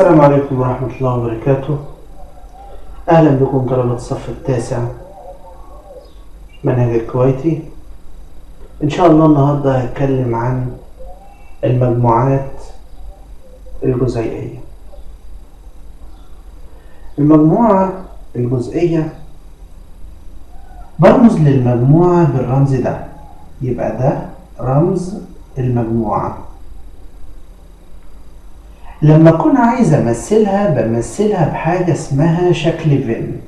السلام عليكم ورحمة الله وبركاته أهلا بكم طلبة الصف التاسع منهج الكويتي إن شاء الله النهاردة هتكلم عن المجموعات الجزيئية المجموعة الجزئية برمز للمجموعة بالرمز ده يبقى ده رمز المجموعة لما أكون عايز أمثلها بمثلها بحاجة اسمها شكل فين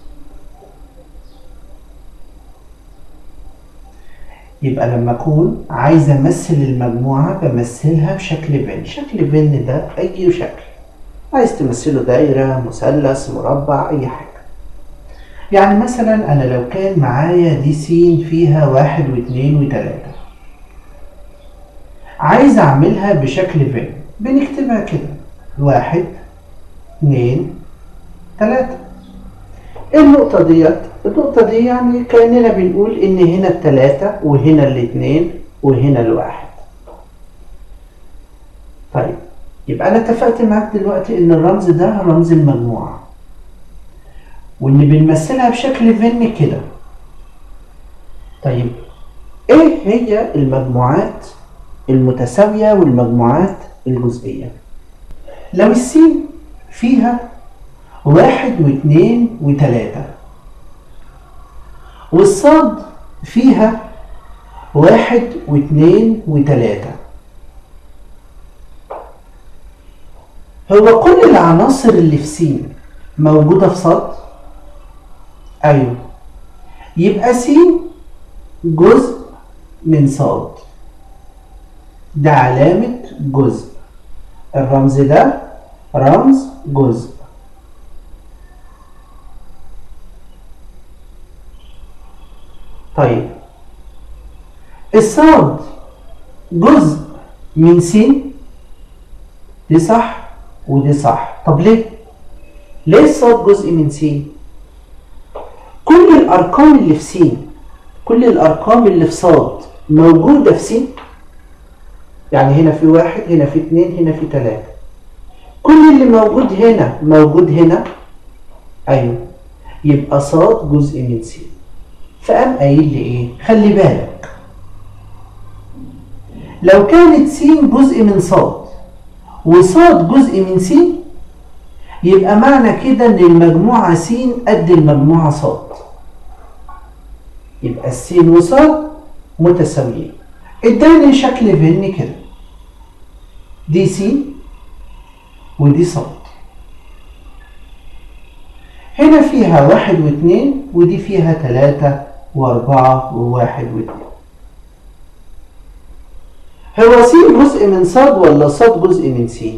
يبقى لما أكون عايز أمثل المجموعة بمثلها بشكل فين شكل فين ده أي شكل عايز تمثله دايرة مثلث مربع أي حاجة يعني مثلا أنا لو كان معايا دي س فيها واحد واثنين وتلاتة عايز أعملها بشكل فين بنكتبها كده واحد اتنين تلاتة ايه النقطة ديت؟ النقطة دي يعني كأننا بنقول إن هنا التلاتة وهنا الاتنين وهنا الواحد. طيب يبقى أنا اتفقت معاك دلوقتي إن الرمز ده رمز المجموعة. وإن بنمثلها بشكل فن كده. طيب إيه هي المجموعات المتساوية والمجموعات الجزئية؟ لو السين فيها واحد واثنين وثلاثة والصاد فيها واحد واثنين وثلاثة هو كل العناصر اللي في س موجودة في صاد؟ أيوه يبقى س جزء من صاد ده علامة جزء الرمز ده رمز جزء طيب الصاد جزء من س دي صح ودي صح طب ليه ليه الصاد جزء من س كل الارقام اللي في س كل الارقام اللي في صاد موجوده في س يعني هنا في واحد هنا في اتنين هنا في تلاته كل اللي موجود هنا موجود هنا ايوه يبقى صاد جزء من س فقام قايل لي ايه خلي بالك لو كانت س جزء من صاد وصاد جزء من س يبقى معنى كده ان المجموعه س قد المجموعه صاد يبقى السين وصاد متساويين اداني شكل فن كده دي س ودي صاد هنا فيها واحد واثنين ودي فيها ثلاثة وأربعة وواحد واثنين هو س جزء من صاد ولا صاد جزء من س؟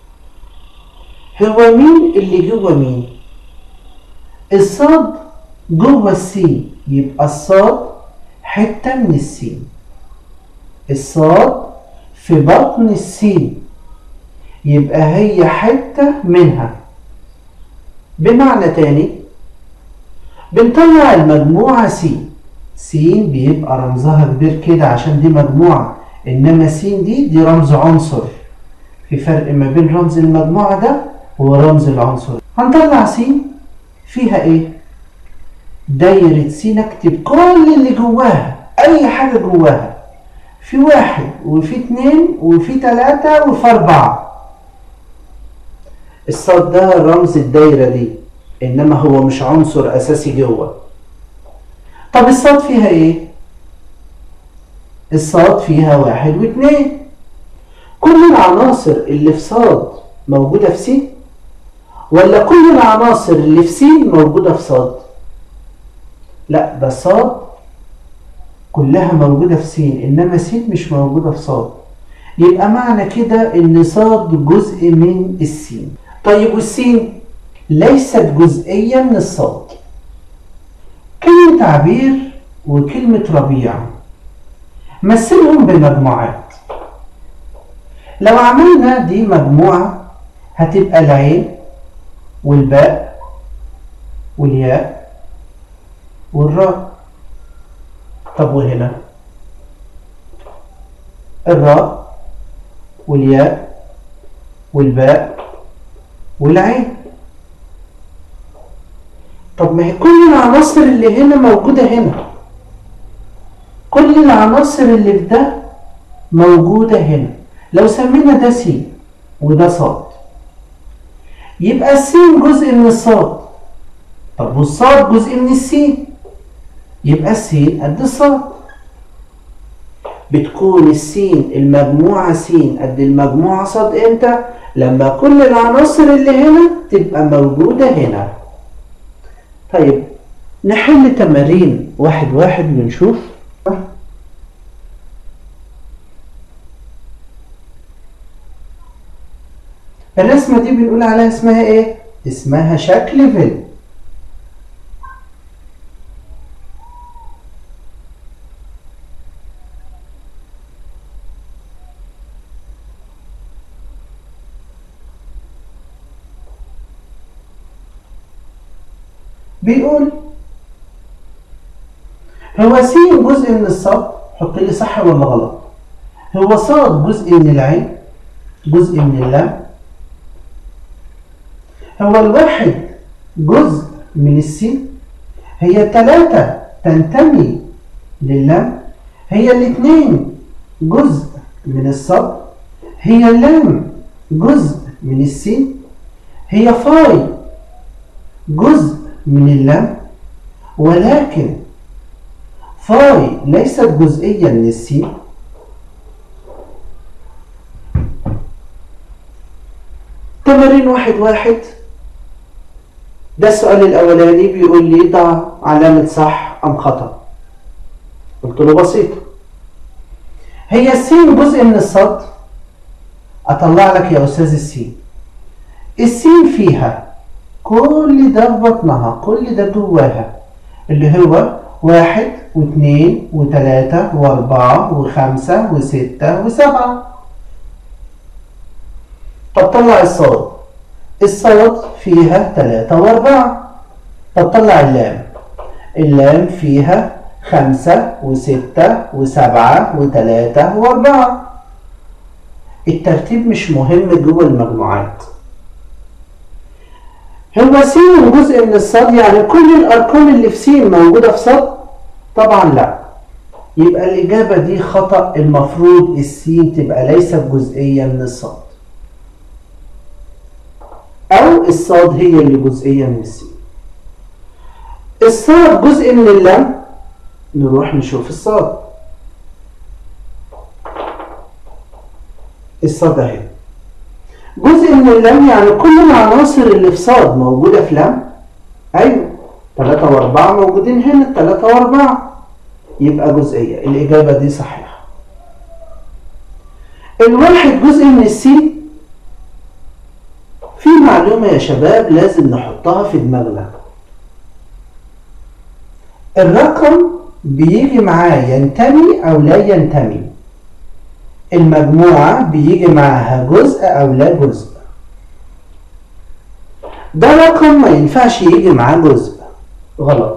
هو مين اللي جوه مين؟ الصاد جوه السين يبقى الصاد حتة من السين الصاد في بطن السين يبقى هي حتة منها بمعنى تاني بنطلع المجموعة س س بيبقى رمزها كبير كده عشان دي مجموعة إنما س دي دي رمز عنصر في فرق ما بين رمز المجموعة ده ورمز العنصر هنطلع س فيها إيه؟ دايرة س أكتب كل اللي جواها أي حاجة جواها في واحد وفي اتنين وفي تلاتة وفي أربعة الصاد ده رمز الدايرة دي إنما هو مش عنصر أساسي جوه طب الصاد فيها إيه؟ الصاد فيها واحد واثنين كل العناصر اللي في صاد موجودة في س ولا كل العناصر اللي في س موجودة في صاد؟ لا ده صاد كلها موجودة في س إنما س مش موجودة في صاد يبقى معنى كده إن صاد جزء من السين طيب والسين ليست جزئية من الصاد كلمة تعبير وكلمة ربيع مثلهم بمجموعات لو عملنا دي مجموعة هتبقى العين والباء والياء والراء طب وهنا الراء والياء والباء والعين طب ما هي كل العناصر اللي هنا موجودة هنا كل العناصر اللي في ده موجودة هنا لو سمينا ده س وده صاد يبقى السين جزء من الصاد طب والصاد جزء من السين يبقى السين قد الصاد بتكون السين المجموعة س قد المجموعة صاد امتى؟ لما كل العناصر اللي هنا تبقى موجودة هنا طيب نحل تمارين واحد واحد ونشوف الرسمة دي بنقول عليها اسمها ايه؟ اسمها شكل فيل بيقول هو س جزء من الصاد حط لي صح ولا غلط هو صاد جزء من العين جزء من اللام هو الواحد جزء من السين هي ثلاثة تنتمي للام هي الاثنين جزء من الصاد هي اللام جزء من السين هي فاي جزء من اللام ولكن فاي ليست جزئية من السين تمارين واحد واحد ده السؤال الأولاني بيقول لي ضع علامة صح أم خطأ قلت له بسيطة هي السين جزء من الصد أطلع لك يا أستاذ السين السين فيها كل ده في بطنها كل ده جواها اللي هو واحد واثنين وثلاثة وأربعة وخمسة وستة وسبعة طب طلع الصاد الصاد فيها ثلاثة وأربعة طب طلع اللام اللام فيها خمسة وستة وسبعة وثلاثة وأربعة الترتيب مش مهم جوه المجموعات هو س جزء من الصاد يعني كل الأرقام اللي في س موجودة في صاد طبعا لا يبقى الإجابة دي خطأ المفروض السين تبقى ليست جزئية من الصاد أو الصاد هي اللي جزئية من السين الصاد جزء من اللام نروح نشوف الصاد الصاد اهي جزء من اللام يعني كل العناصر اللي في صاد موجودة في لام أيوة ثلاثة وأربعة موجودين هنا ثلاثة وأربعة يبقى جزئية الإجابة دي صحيحة الواحد جزء من السين في معلومة يا شباب لازم نحطها في دماغنا الرقم بيجي معاه ينتمي أو لا ينتمي المجموعة بيجي معاها جزء أو لا جزء ده رقم ما ينفعش يجي معاه جزء غلط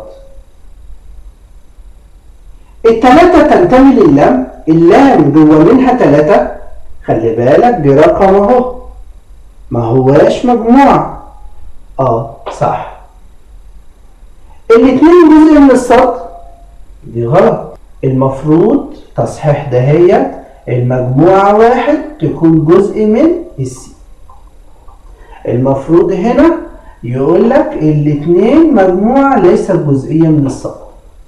التلاتة تنتمي لللام اللام جوه منها تلاتة خلي بالك دي رقم اهو ما هواش مجموعة اه صح الاتنين جزء من السطر دي غلط المفروض تصحيح دهيت المجموعة واحد تكون جزء من السي المفروض هنا يقول لك الاتنين مجموعة ليست جزئية من السطر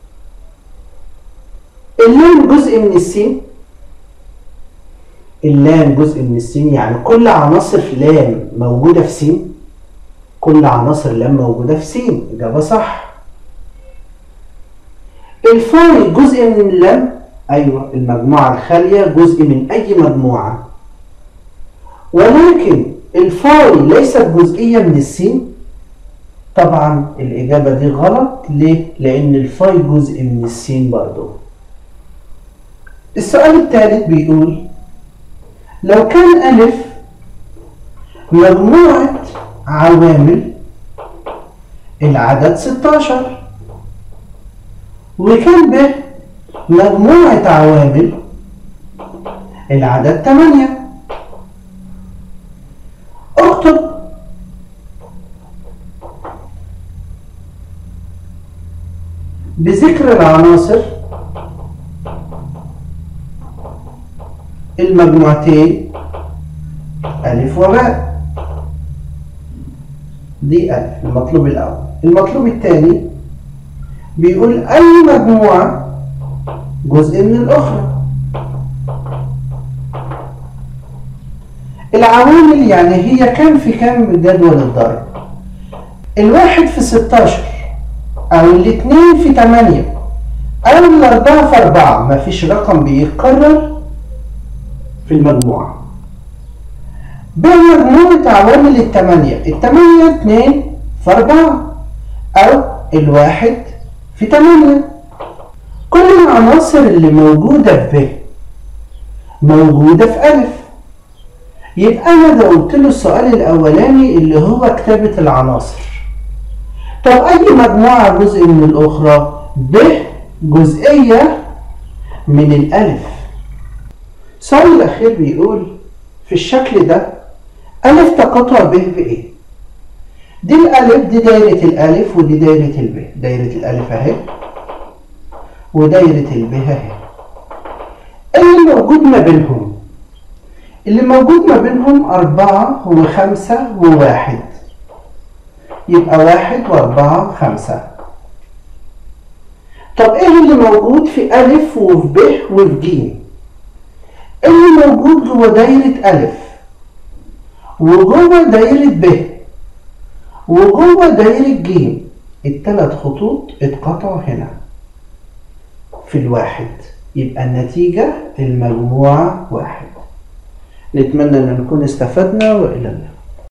اللام جزء من السين اللام جزء من السين يعني كل عناصر لام موجودة في سين كل عناصر لام موجودة في سين إجابة صح الفاي جزء من اللام أيوة المجموعة الخالية جزء من أي مجموعة ولكن الفاي ليست جزئية من السين طبعا الإجابة دي غلط ليه؟ لأن الفاي جزء من السين برضو السؤال الثالث بيقول لو كان ألف مجموعة عوامل العدد 16 وكان ب مجموعة عوامل العدد 8 اكتب بذكر العناصر المجموعتين ألف وباء دي ألف المطلوب الأول المطلوب الثاني بيقول أي مجموعة جزء من الأخرى العوامل يعني هي كام في كام جدول الضرب الواحد في 16 أو الاثنين في 8 أو الأربعة في أربعة مفيش رقم بيتكرر في المجموعة بمجموعة عوامل التمانية التمانية اتنين في أربعة أو الواحد في تمانية كل العناصر اللي موجودة في ب موجودة في ألف يبقى أنا ده قلت له السؤال الأولاني اللي هو كتابة العناصر طب أي مجموعة جزء من الأخرى ب جزئية من الألف السؤال الأخير بيقول في الشكل ده ألف تقاطع ب بإيه؟ دي الألف دي دايرة الألف ودي دايرة الب دايرة الألف أهي ودايرة الب أهي اللي موجود ما بينهم اللي موجود ما بينهم أربعة وخمسة وواحد يبقى واحد وأربعة وخمسة طب إيه اللي موجود في ألف وفي ب وفي ج؟ اللي موجود جوه دايرة ألف وجوه دايرة ب وجوه دايرة ج التلات خطوط اتقطعوا هنا في الواحد يبقى النتيجة المجموعة واحد نتمنى أن نكون استفدنا وإلى اللقاء